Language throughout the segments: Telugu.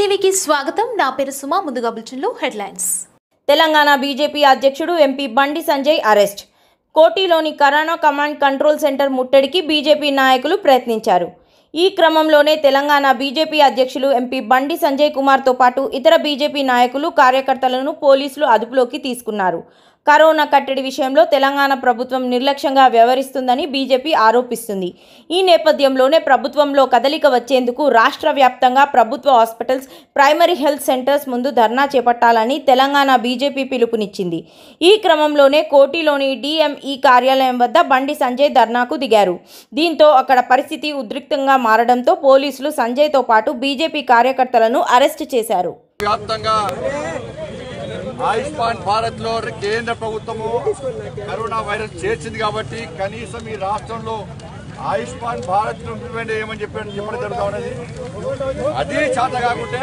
టీవీకి స్వాగతం నా పేరు సుమా ముందుగా బులెటిన్లో హెడ్లైన్స్ తెలంగాణ బీజేపీ అధ్యక్షుడు ఎంపీ బండి సంజయ్ అరెస్ట్ కోటిలోని కరోనా కమాండ్ కంట్రోల్ సెంటర్ ముట్టడికి బీజేపీ నాయకులు ప్రయత్నించారు ఈ క్రమంలోనే తెలంగాణ బీజేపీ అధ్యక్షులు ఎంపీ బండి సంజయ్ కుమార్తో పాటు ఇతర బీజేపీ నాయకులు కార్యకర్తలను పోలీసులు అదుపులోకి తీసుకున్నారు కరోనా కట్టడి విషయంలో తెలంగాణ ప్రభుత్వం నిర్లక్ష్యంగా వ్యవహరిస్తుందని బీజేపీ ఆరోపిస్తుంది ఈ నేపథ్యంలోనే ప్రభుత్వంలో కదలిక వచ్చేందుకు రాష్ట్ర వ్యాప్తంగా ప్రభుత్వ హాస్పిటల్స్ ప్రైమరీ హెల్త్ సెంటర్స్ ముందు ధర్నా చేపట్టాలని తెలంగాణ బీజేపీ పిలుపునిచ్చింది ఈ క్రమంలోనే కోటిలోని డిఎంఈ కార్యాలయం వద్ద బండి సంజయ్ ధర్నాకు దిగారు దీంతో అక్కడ పరిస్థితి ఉద్రిక్తంగా మారడంతో పోలీసులు సంజయ్తో పాటు బీజేపీ కార్యకర్తలను అరెస్ట్ చేశారు వ్యాప్తంగా ఆయుష్మాన్ భారత్ లో కేంద్ర ప్రభుత్వము కరోనా వైరస్ చేర్చింది కాబట్టి కనీసం ఈ రాష్ట్రంలో ఆయుష్మాన్ భారత్ ను ఇంప్లిమెంట్ చేయమని చెప్పి చెప్పడం జరుగుతా ఉన్నది అది చేత కాకుంటే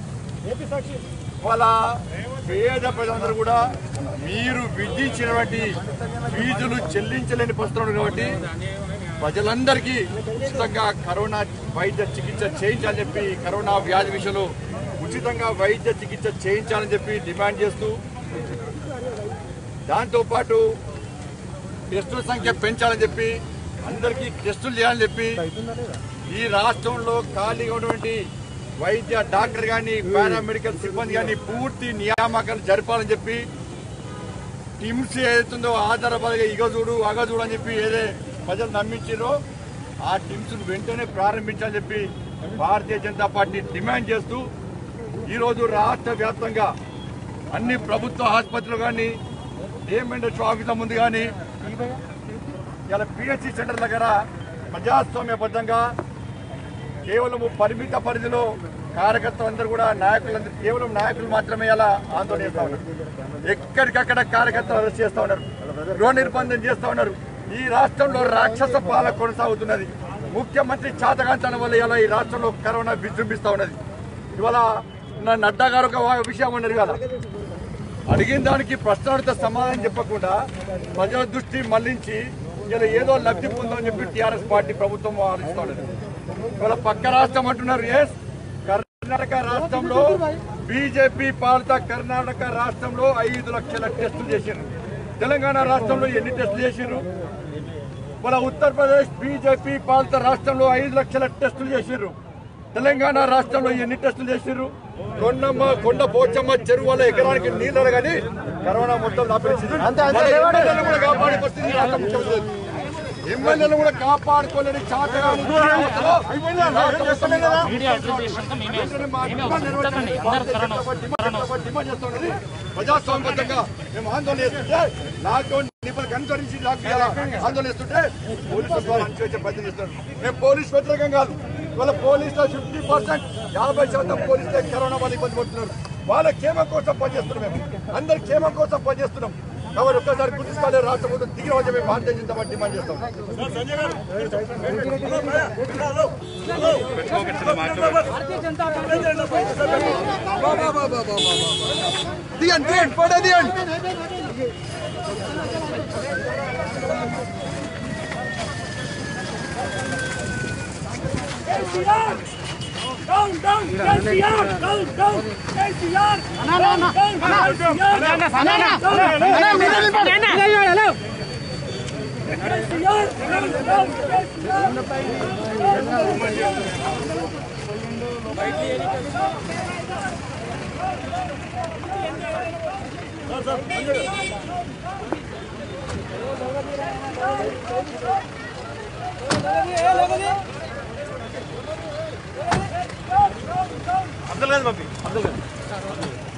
వాళ్ళ పేద ప్రజలందరూ కూడా మీరు విధించినటువంటి ఫీజులు చెల్లించలేని పరిస్థితులు కాబట్టి ప్రజలందరికీ ఉచితంగా కరోనా వైద్య చికిత్స చేయించాలని చెప్పి కరోనా వ్యాధి విషయంలో ఉచితంగా వైద్య చికిత్స చేయించాలని చెప్పి డిమాండ్ చేస్తూ దాంతోపాటు టెస్టుల సంఖ్య పెంచాలని చెప్పి అందరికీ టెస్టులు చేయాలని చెప్పి ఈ రాష్ట్రంలో ఖాళీగా ఉన్నటువంటి వైద్య డాక్టర్ కానీ పారామెడికల్ సిబ్బంది కానీ పూర్తి నియామకాలు జరపాలని చెప్పి టిమ్స్ ఏదైతుందో ఆధారపడగా ఇగ చూడు అగ చూడు అని చెప్పి ఏదే ప్రజలు నమ్మించారో ఆ టిమ్స్ వెంటనే ప్రారంభించాలని చెప్పి భారతీయ జనతా పార్టీ డిమాండ్ చేస్తూ ఈరోజు రాష్ట్ర వ్యాప్తంగా అన్ని ప్రభుత్వ ఆసుపత్రులు కానీ ఏమెండెస్ ఆఫీసుల ముందు కానీ ఇలా పిహెచ్సి సెంటర్ దగ్గర ప్రజాస్వామ్యబద్ధంగా కేవలం పరిమిత పరిధిలో కార్యకర్తలందరూ కూడా నాయకులందరూ కేవలం నాయకులు మాత్రమే అలా ఆందోళన చేస్తా ఉన్నారు ఎక్కడికక్కడ కార్యకర్తలు అరెస్ట్ చేస్తా ఉన్నారు గృహ నిర్బంధం చేస్తా ఉన్నారు ఈ రాష్ట్రంలో రాక్షస పాలన కొనసాగుతున్నది ముఖ్యమంత్రి చాతకాంతనం వల్ల ఇలా ఈ రాష్ట్రంలో కరోనా విజృంభిస్తా ఉన్నది ఇవాళ నా నడ్డా గారు ఒక విషయం ఉన్నారు కదా అడిగిన దానికి ప్రశ్నలతో సమాధానం చెప్పకుండా ప్రజల దృష్టి మళ్లించి ఇలా ఏదో లబ్ధి పొందని చెప్పి టీఆర్ఎస్ పార్టీ ప్రభుత్వం ఆలోచిస్తా ఉన్నది ఇవాళ పక్క రాష్ట్రం అంటున్నారు ఎస్ కర్ణాటక రాష్ట్రంలో బీజేపీ పాలిత కర్ణాటక రాష్ట్రంలో ఐదు లక్షల టెస్టులు చేశారు తెలంగాణ రాష్ట్రంలో ఎన్ని టెస్టులు చేశారు మన ఉత్తరప్రదేశ్ బీజేపీ పాలిత రాష్ట్రంలో ఐదు లక్షల టెస్టులు చేశారు తెలంగాణ రాష్ట్రంలో ఎన్ని టెస్టులు చేశారు కొండమ్మ కొండ పోచమ్మ చెరువు వల్ల ఎకరానికి నీళ్ళు కానీ కరోనా మొత్తం లాపేసింది మన ఎమ్మెల్యేలను కూడా కాపాడే పరిస్థితి రాష్ట్ర ముఖ్యమంత్రి లేదు. ఎమ్మెల్యేలు కూడా కాపాడుకోలేని చాతగా ఉంది ఈ వ్యవస్థలో. రాష్ట్ర ముఖ్యమంత్రి వెంటనే మా డిమాండ్ నెరవేర్చండి. భారతీయ జనతా పార్టీ డిమాండ్ డిమాండ్ చేస్తున్నది ప్రజాస్వామ్యబద్ధంగా మేము ఆందోళన చేస్తుంటే లాక్డౌన్ నిబంధనలు అనుసరించి లాక్డౌన్ ఆందోళన చేస్తుంటే పోలీసుల ద్వారా అణచివేసే ప్రయత్నం చేస్తున్నారు మేము పోలీస్ వ్యతిరేకం కాదు ఇవాళ పోలీసులో ఫిఫ్టీ పర్సెంట్ యాభై శాతం పోలీసులే కరోనా వాళ్ళు ఇబ్బంది పడుతున్నారు వాళ్ళ క్షేమం కోసం పనిచేస్తున్నాం మేము అందరి క్షేమం కోసం పనిచేస్తున్నాం కాబట్టి ఒక్కసారి గుర్తిస్తాలే రాష్ట్ర ప్రభుత్వం దిగిన వచ్చి మేము భారతీయ జనతా పార్టీ డిమాండ్ చేస్తాం దిగండి దిగండి ఫోటో దిగండి Down, down, KCR, down, down, KCR. Down, down, KCR. KCR, down, down, KCR. Abdul గని పంపి అబ్దుల్ గని